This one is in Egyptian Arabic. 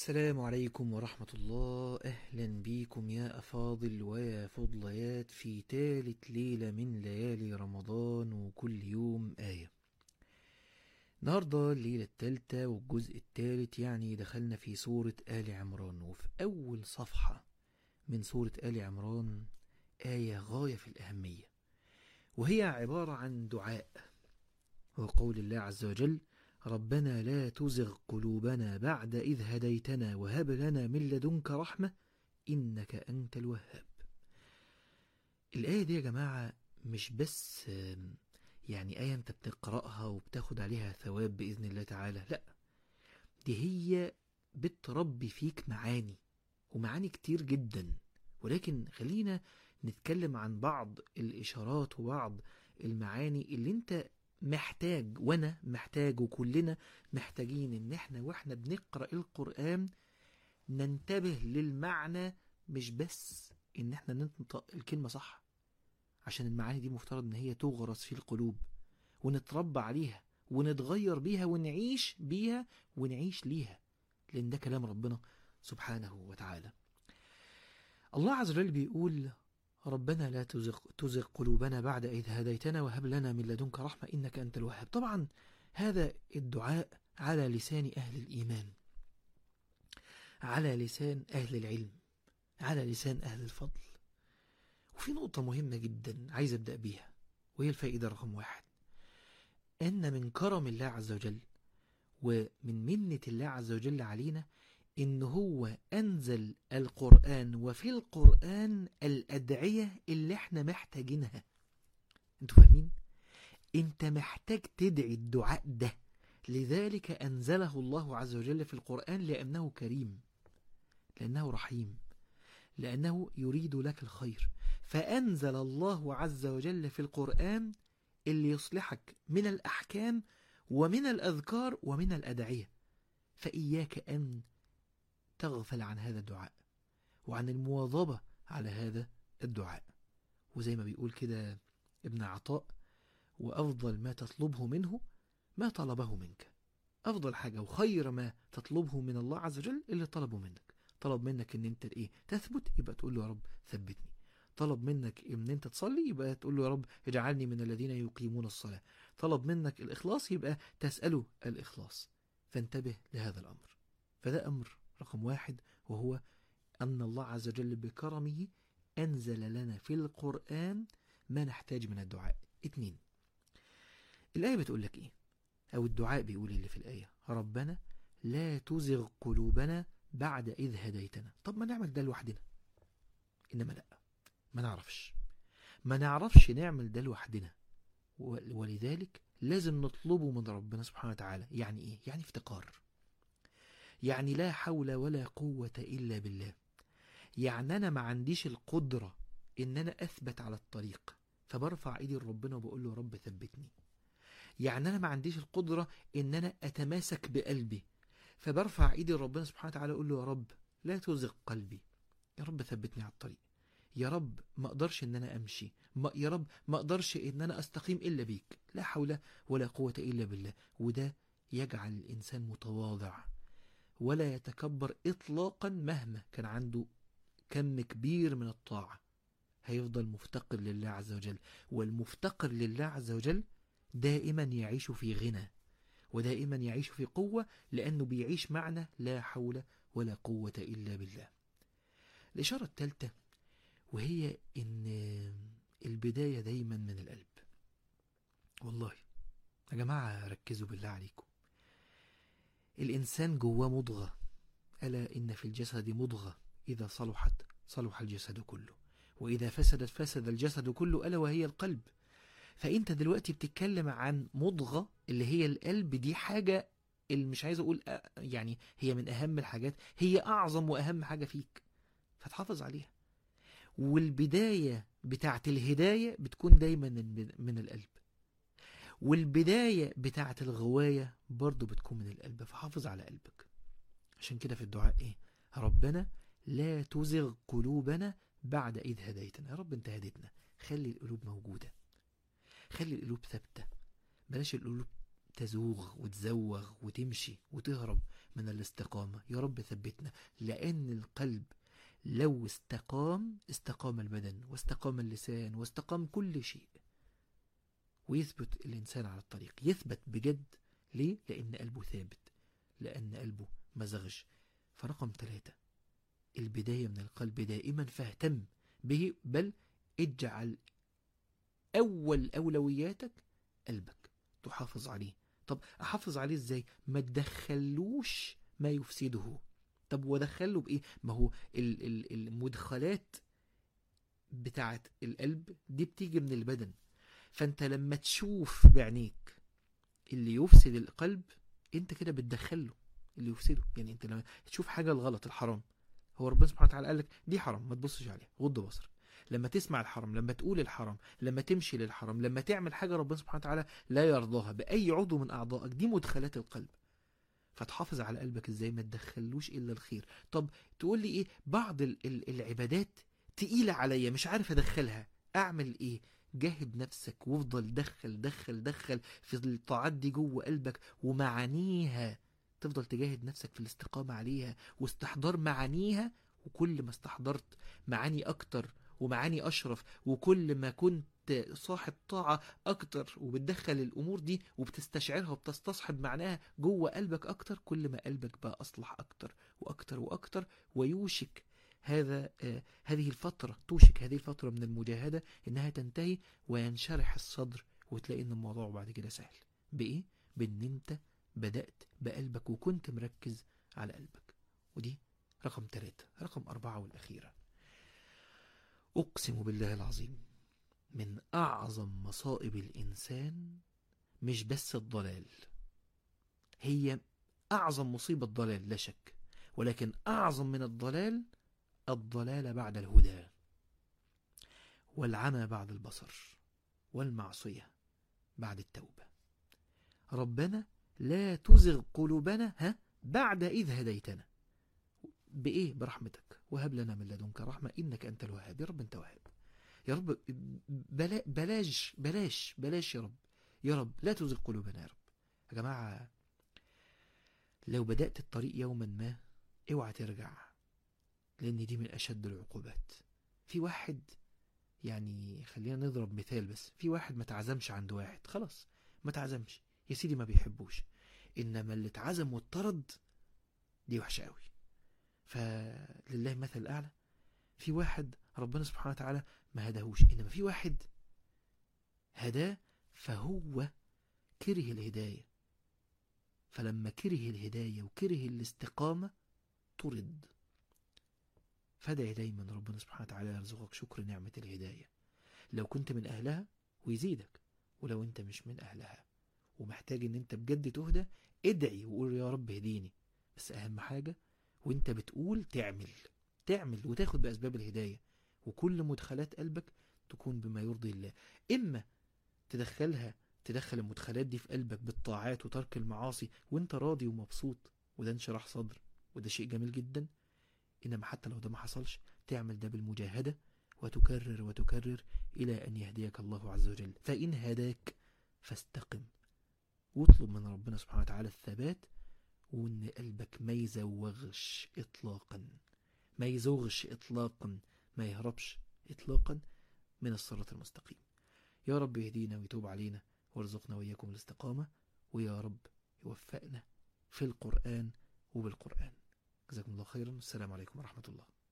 السلام عليكم ورحمة الله أهلا بيكم يا أفاضل ويا فضليات في تالت ليلة من ليالي رمضان وكل يوم آية النهاردة الليلة التالتة والجزء التالت يعني دخلنا في سورة آل عمران وفي أول صفحة من سورة آل عمران آية غاية في الأهمية وهي عبارة عن دعاء وقول الله عز وجل ربنا لا تزغ قلوبنا بعد إذ هديتنا وهب لنا من لدنك رحمة إنك أنت الوهاب الآية دي يا جماعة مش بس يعني آية أنت بتقرأها وبتاخد عليها ثواب بإذن الله تعالى لا دي هي بتربي فيك معاني ومعاني كتير جدا ولكن خلينا نتكلم عن بعض الإشارات وبعض المعاني اللي انت محتاج وانا محتاج وكلنا محتاجين ان احنا واحنا بنقرأ القرآن ننتبه للمعنى مش بس ان احنا ننطق الكلمة صح عشان المعاني دي مفترض ان هي تغرس في القلوب ونتربى عليها ونتغير بيها ونعيش بيها ونعيش ليها لان ده كلام ربنا سبحانه وتعالى الله عز وجل بيقول ربنا لا تزغ, تزغ قلوبنا بعد إذ هديتنا وهب لنا من لدنك رحمة إنك أنت الوهاب طبعا هذا الدعاء على لسان أهل الإيمان على لسان أهل العلم على لسان أهل الفضل وفي نقطة مهمة جدا عايز أبدأ بيها وهي الفائدة رقم واحد أن من كرم الله عز وجل ومن منة الله عز وجل علينا إن هو أنزل القرآن وفي القرآن الأدعية اللي احنا محتاجينها انتوا فاهمين؟ انت محتاج تدعي الدعاء ده لذلك أنزله الله عز وجل في القرآن لأنه كريم لأنه رحيم لأنه يريد لك الخير فأنزل الله عز وجل في القرآن اللي يصلحك من الأحكام ومن الأذكار ومن الأدعية فإياك أن تغفل عن هذا الدعاء وعن المواظبة على هذا الدعاء وزي ما بيقول كده ابن عطاء وأفضل ما تطلبه منه ما طلبه منك أفضل حاجة وخير ما تطلبه من الله عز وجل اللي طلبه منك طلب منك ان انت ايه تثبت يبقى تقول له يا رب ثبتني طلب منك ان انت تصلي يبقى تقول له يا رب اجعلني من الذين يقيمون الصلاة طلب منك الإخلاص يبقى تسأله الإخلاص فانتبه لهذا الأمر فده أمر رقم واحد وهو أن الله عز وجل بكرمه أنزل لنا في القرآن ما نحتاج من الدعاء اتنين الآية بتقول لك إيه أو الدعاء بيقول اللي في الآية ربنا لا تزغ قلوبنا بعد إذ هديتنا طب ما نعمل ده لوحدنا إنما لا ما نعرفش ما نعرفش نعمل ده لوحدنا ولذلك لازم نطلبه من ربنا سبحانه وتعالى يعني إيه؟ يعني افتقار يعني لا حول ولا قوة إلا بالله يعني أنا ما عنديش القدرة إن أنا أثبت على الطريق فبرفع إيدي لربنا وبقول له رب ثبتني يعني أنا ما عنديش القدرة إن أنا أتماسك بقلبي فبرفع إيدي لربنا سبحانه وتعالى أقول له يا رب لا تزغ قلبي يا رب ثبتني على الطريق يا رب ما أقدرش إن أنا أمشي ما يا رب ما أقدرش إن أنا أستقيم إلا بيك لا حول ولا قوة إلا بالله وده يجعل الإنسان متواضع ولا يتكبر إطلاقا مهما كان عنده كم كبير من الطاعة هيفضل مفتقر لله عز وجل والمفتقر لله عز وجل دائما يعيش في غنى ودائما يعيش في قوة لأنه بيعيش معنى لا حول ولا قوة إلا بالله الإشارة الثالثة وهي إن البداية دايما من القلب والله يا جماعة ركزوا بالله عليكم الإنسان جواه مضغة ألا إن في الجسد مضغة إذا صلحت صلح الجسد كله وإذا فسدت فسد الجسد كله ألا وهي القلب فأنت دلوقتي بتتكلم عن مضغة اللي هي القلب دي حاجة اللي مش عايز أقول يعني هي من أهم الحاجات هي أعظم وأهم حاجة فيك فتحافظ عليها والبداية بتاعت الهداية بتكون دايما من القلب والبداية بتاعت الغواية برضو بتكون من القلب فحافظ على قلبك عشان كده في الدعاء ايه ربنا لا تزغ قلوبنا بعد إذ هديتنا يا رب انت هديتنا خلي القلوب موجودة خلي القلوب ثابتة بلاش القلوب تزوغ وتزوغ وتمشي وتهرب من الاستقامة يا رب ثبتنا لأن القلب لو استقام استقام البدن واستقام اللسان واستقام كل شيء ويثبت الإنسان على الطريق يثبت بجد ليه؟ لأن قلبه ثابت لأن قلبه مزغش فرقم ثلاثة البداية من القلب دائما فاهتم به بل اجعل أول أولوياتك قلبك تحافظ عليه طب أحافظ عليه إزاي ما تدخلوش ما يفسده طب ودخله بإيه ما هو ال- ال- المدخلات بتاعت القلب دي بتيجي من البدن فانت لما تشوف بعينيك اللي يفسد القلب انت كده بتدخله اللي يفسده يعني انت لما تشوف حاجه الغلط الحرام هو ربنا سبحانه وتعالى قال لك دي حرام ما تبصش عليها غض بصرك لما تسمع الحرام لما تقول الحرام لما تمشي للحرام لما تعمل حاجه ربنا سبحانه وتعالى لا يرضاها باي عضو من اعضائك دي مدخلات القلب فتحافظ على قلبك ازاي ما تدخلوش الا الخير طب تقول لي ايه بعض ال- ال- العبادات تقيله عليا مش عارف ادخلها اعمل ايه جاهد نفسك وافضل دخل دخل دخل في الطاعات دي جوه قلبك ومعانيها تفضل تجاهد نفسك في الاستقامة عليها واستحضار معانيها وكل ما استحضرت معاني أكتر ومعاني أشرف وكل ما كنت صاحب طاعة أكتر وبتدخل الأمور دي وبتستشعرها وبتستصحب معناها جوه قلبك أكتر كل ما قلبك بقى أصلح أكتر وأكتر وأكتر ويوشك هذا آه هذه الفترة توشك هذه الفترة من المجاهدة إنها تنتهي وينشرح الصدر وتلاقي إن الموضوع بعد كده سهل بإيه؟ بإن أنت بدأت بقلبك وكنت مركز على قلبك ودي رقم ثلاثة رقم أربعة والأخيرة أقسم بالله العظيم من أعظم مصائب الإنسان مش بس الضلال هي أعظم مصيبة الضلال لا شك ولكن أعظم من الضلال الضلال بعد الهدى والعمى بعد البصر والمعصية بعد التوبة ربنا لا تزغ قلوبنا ها بعد إذ هديتنا بإيه برحمتك وهب لنا من لدنك رحمة إنك أنت الوهاب يا رب أنت وهاب يا رب بلا بلاش بلاش بلاش يا رب يا رب لا تزغ قلوبنا يا رب يا جماعة لو بدأت الطريق يوما ما اوعى ترجع لأن دي من أشد العقوبات في واحد يعني خلينا نضرب مثال بس في واحد ما تعزمش عند واحد خلاص ما تعزمش يا سيدي ما بيحبوش انما اللي اتعزم واتطرد دي وحشه قوي فلله مثل الاعلى في واحد ربنا سبحانه وتعالى ما هداهوش انما في واحد هداه فهو كره الهدايه فلما كره الهدايه وكره الاستقامه طرد فادعي دايما ربنا سبحانه وتعالى يرزقك شكر نعمه الهدايه لو كنت من اهلها ويزيدك ولو انت مش من اهلها ومحتاج ان انت بجد تهدى ادعي وقول يا رب اهديني بس اهم حاجة وانت بتقول تعمل تعمل وتاخد باسباب الهداية وكل مدخلات قلبك تكون بما يرضي الله اما تدخلها تدخل المدخلات دي في قلبك بالطاعات وترك المعاصي وانت راضي ومبسوط وده انشراح صدر وده شيء جميل جدا انما حتى لو ده ما حصلش تعمل ده بالمجاهدة وتكرر وتكرر الى ان يهديك الله عز وجل فان هداك فاستقم واطلب من ربنا سبحانه وتعالى الثبات وان قلبك ما يزوغش اطلاقا ما يزوغش اطلاقا ما يهربش اطلاقا من الصراط المستقيم يا رب يهدينا ويتوب علينا وارزقنا وإياكم الاستقامة ويا رب يوفقنا في القرآن وبالقرآن جزاكم الله خيرا والسلام عليكم ورحمة الله